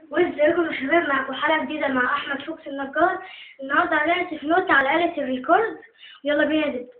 وازيكم يا شباب معاكم حلقة جديدة مع أحمد فوكس النجار النهاردة هنعزف نوت على آلة الريكورد يلا بينا نبدأ